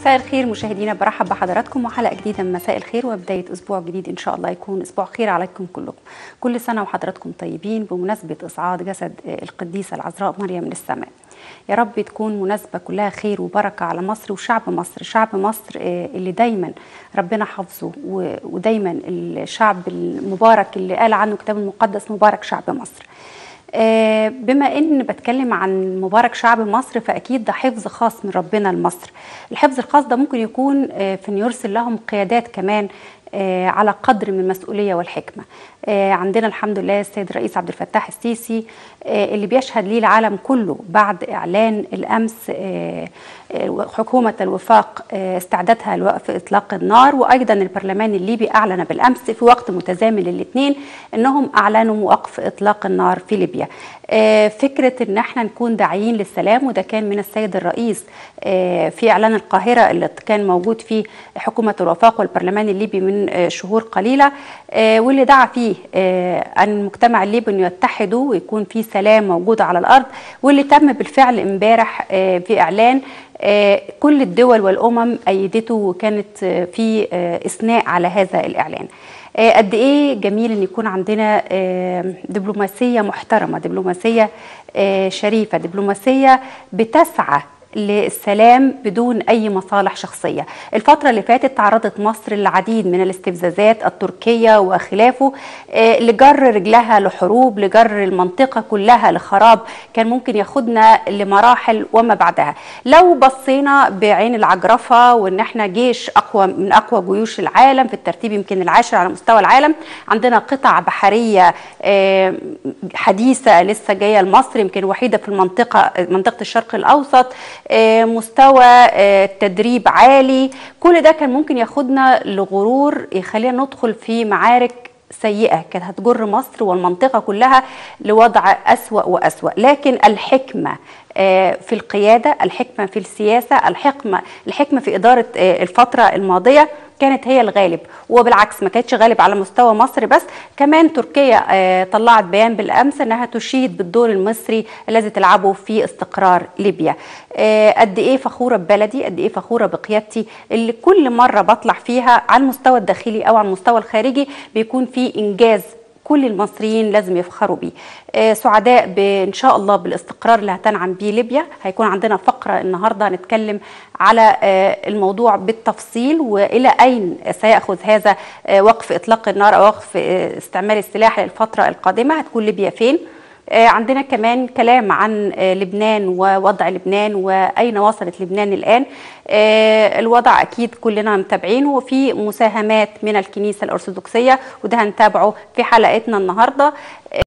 مساء الخير مشاهدينا برحب بحضراتكم وحلقه جديده من مساء الخير وبدايه اسبوع جديد ان شاء الله يكون اسبوع خير عليكم كلكم كل سنه وحضراتكم طيبين بمناسبه اصعاد جسد القديسه العذراء مريم للسماء يا رب تكون مناسبة كلها خير وبركة على مصر وشعب مصر شعب مصر اللي دايما ربنا حافظه ودايما الشعب المبارك اللي قال عنه الكتاب المقدس مبارك شعب مصر بما ان بتكلم عن مبارك شعب مصر فاكيد ده حفظ خاص من ربنا لمصر الحفظ الخاص ده ممكن يكون في ان يرسل لهم قيادات كمان على قدر من المسؤوليه والحكمه عندنا الحمد لله السيد الرئيس عبد الفتاح السيسي اللي بيشهد ليه العالم كله بعد اعلان الامس حكومه الوفاق استعدادها لوقف اطلاق النار وايضا البرلمان الليبي اعلن بالامس في وقت متزامن للاثنين انهم اعلنوا وقف اطلاق النار في ليبيا فكره ان احنا نكون داعيين للسلام وده كان من السيد الرئيس في اعلان القاهره اللي كان موجود فيه حكومه الوفاق والبرلمان الليبي من شهور قليله واللي دعا فيه ان المجتمع الليبي انه يتحدوا ويكون في سلام موجود على الارض واللي تم بالفعل امبارح في اعلان كل الدول والامم ايدته وكانت في اثناء على هذا الاعلان قد ايه جميل ان يكون عندنا دبلوماسيه محترمه دبلوماسيه شريفه دبلوماسيه بتسعى للسلام بدون اي مصالح شخصيه. الفتره اللي فاتت تعرضت مصر للعديد من الاستفزازات التركيه وخلافه لجر رجلها لحروب، لجر المنطقه كلها لخراب كان ممكن ياخدنا لمراحل وما بعدها. لو بصينا بعين العجرفه وان احنا جيش اقوى من اقوى جيوش العالم في الترتيب يمكن العاشر على مستوى العالم، عندنا قطع بحريه حديثه لسه جايه لمصر يمكن وحيده في المنطقه منطقه الشرق الاوسط مستوى تدريب عالي كل ده كان ممكن ياخدنا لغرور يخلينا ندخل في معارك سيئة كانت هتجر مصر والمنطقة كلها لوضع أسوأ وأسوأ لكن الحكمة في القيادة الحكمة في السياسة الحكمة الحكمة في إدارة الفترة الماضية كانت هي الغالب وبالعكس ما كانتش غالب على مستوى مصر بس كمان تركيا طلعت بيان بالامس انها تشيد بالدور المصري الذي تلعبه في استقرار ليبيا قد ايه فخوره ببلدي قد ايه فخوره بقيادتي اللي كل مره بطلع فيها على المستوى الداخلي او على المستوى الخارجي بيكون في انجاز كل المصريين لازم يفخروا بيه آه سعداء ان شاء الله بالاستقرار اللي هتنعم بيه ليبيا هيكون عندنا فقره النهارده هنتكلم على آه الموضوع بالتفصيل والى اين سياخذ هذا آه وقف اطلاق النار او وقف استعمال السلاح للفتره القادمه هتكون ليبيا فين عندنا كمان كلام عن لبنان ووضع لبنان واين وصلت لبنان الان الوضع اكيد كلنا متابعينه وفي مساهمات من الكنيسه الارثوذكسيه وده هنتابعه في حلقتنا النهارده